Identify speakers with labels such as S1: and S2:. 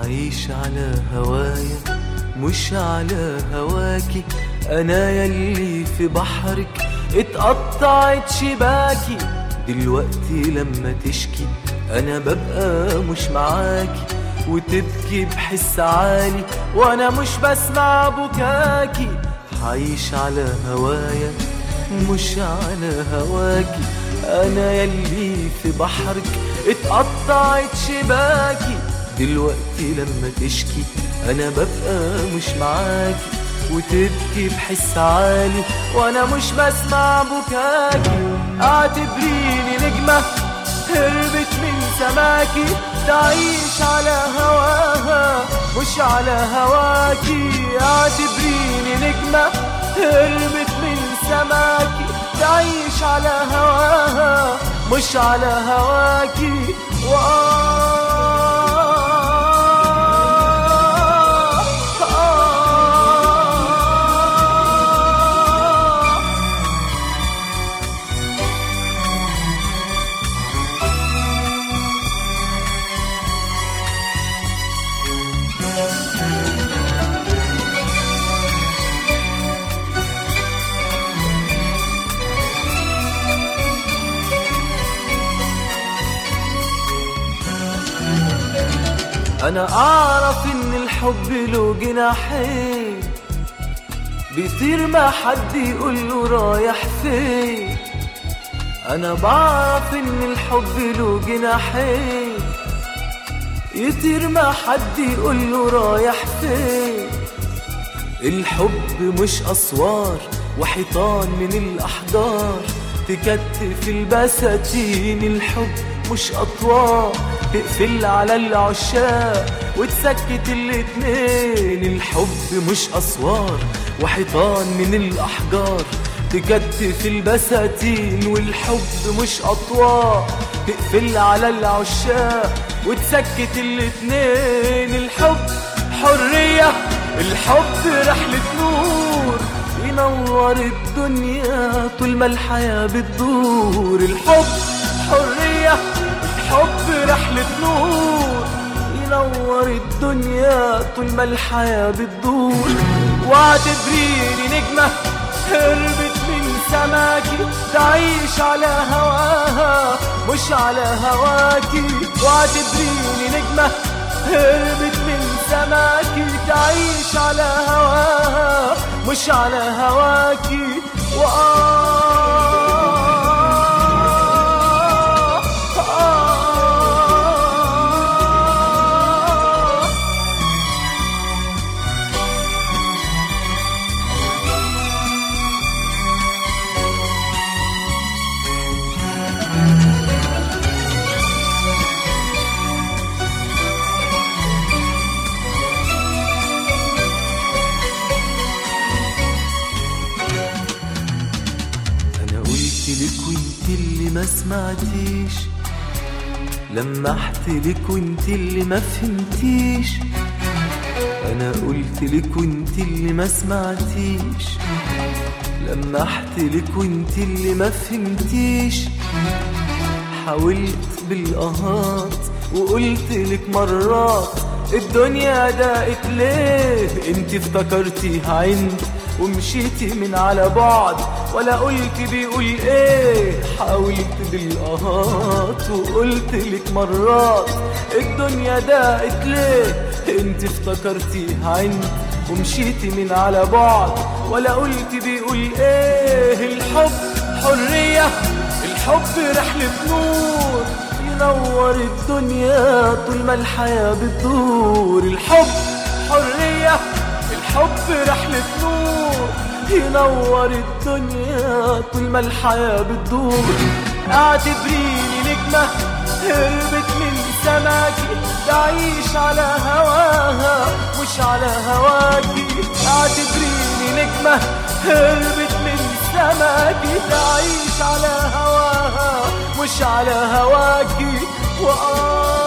S1: عايش على هوايا مش على هواكي انا يلي في بحرك اتقطعت شباكي دلوقتي لما تشكي انا ببقى مش معاكي وتبكي بحس عالي وانا مش بسمع بكاكي عايش على هوايا مش على هواكي انا يلي في بحرك اتقطعت شباكي دلوقتي لما تشكي انا ببقى مش معاكي وتبكي بحس عالي وانا مش بسمع بكاكي اعتبريني نجمة هربت من سماكي تعيش على هواها مش على هواكي اعتبريني نجمة هربت من سماكي تعيش على هواها مش على هواكي انا اعرف ان الحب له جناحين بيطير ما حد يقول له رايح فين انا بعرف ان الحب له جناحين يطير ما حد يقول له رايح فين الحب مش اسوار وحيطان من الاحجار تكتف البساتين الحب مش اطوار تقفل على العشاق وتسكت الاتنين الحب مش اسوار وحيطان من الاحجار تكتف البساتين والحب مش اطوار تقفل على العشاق وتسكت الاتنين الحب حرية الحب رحلة نور ينور الدنيا طول ما الحياة بتدور الحب حرية الحب رحلة نور ينور الدنيا طول ما الحياة بتدور واعتبريني نجمة هربت من سماكي تعيش على هواها مش على هواكي واعتبريني نجمة هربت من سماكي تعيش على هواها مش على هواكي وآه انا قلت لك وانت اللي ما سمعتيش لمحت لك وانت اللي ما فهمتيش انا قلت لك وانت اللي ما سمعتيش لمحت لك وانت اللي ما فهمتيش حاولت بالقهات وقلت لك مرات الدنيا ضاقت ليه انت افتكرتيها عند ومشيتي من على بعد ولا قلت بيقول ايه حاولت بالقهات وقلت لك مرات الدنيا ضاقت ليه انت افتكرتيها عند ومشيتي من على بعد ولا قلت بيقول ايه الحب حرية الحب رحلة نور ينور الدنيا طول ما الحياة بتدور الحب حرية الحب رحلة نور ينور الدنيا طول ما الحياة بتدور اعتبريني نجمة هربت من سماكي تعيش على هواها مش على هواكي اعتبريني نجمة هربت من سماكي تعيش على هواها مش على هواكي وآه